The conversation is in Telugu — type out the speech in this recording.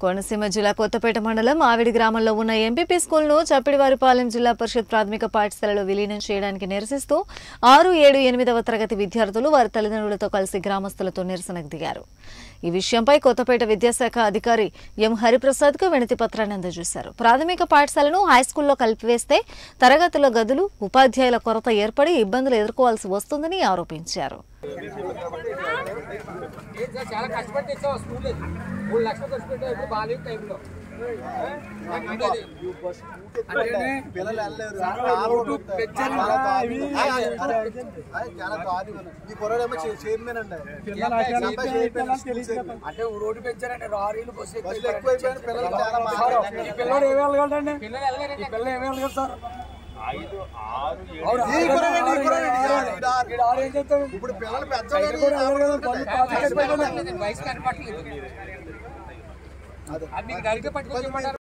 కోనసీమ జిల్లా కొత్తపేట మండలం ఆవిడి గ్రామంలో ఉన్న ఎంపీపీ స్కూల్ను చప్పిడివారిపాలెం జిల్లా పరిషత్ ప్రాథమిక పాఠశాలలో విలీనం చేయడానికి నిరసిస్తూ ఆరు ఏడు ఎనిమిదవ తరగతి విద్యార్థులు వారి తల్లిదండ్రులతో కలిసి గ్రామస్తులతో నిరసనకు దిగారు ఈ విషయంపై కొత్తపేట విద్యాశాఖ అధికారి ఎం హరిప్రసాద్కు వినతి పత్రాన్ని అందజేశారు ప్రాథమిక పాఠశాలను హైస్కూల్లో కలిపివేస్తే తరగతుల గదులు ఉపాధ్యాయుల కొరత ఏర్పడి ఇబ్బందులు ఎదుర్కోవాల్సి వస్తుందని ఆరోపించారు ఏంటి సార్ చాలా కష్టపడి తెచ్చావు స్కూల్ అది మూడు లక్షలు ఖర్చు పెట్టావు ఇప్పుడు బాగాలేదు టైంలో పిల్లలు వెళ్ళలేరు కారు పెంచాలి చాలా దారుణం ఈ కుర్రాడేమో చే- చైర్మన్ అండి అంతా చైర్మన్ స్కూల్ చైర్మన్. అంటే రోడ్డు పెంచారండి లారీలు బస్సులు బస్సులు ఎక్కువైపోయాయి పిల్లలు చాలా మారారు. ఈ పిల్లడు ఏమి వెళ్ళగలడండి పిల్లలు వెళ్ళలేరండి ఈ పిల్లలు ఏమి వెళ్ళగలరు సార్ అవును, ఈ కుర్రాడు ఏంటి? ఈ కుర్రాడు ఏంటి? ఈ ఆరు- ఈ ఆరు. ఈడు ఆరు ఏం చేస్తాడు? ఇప్పుడు పిల్లలు పెద్దవాళ్ళు వయసు కనపట్లేదు అది మీకు గడికే పట్టుకొచ్చి ఇవ్వమంటారు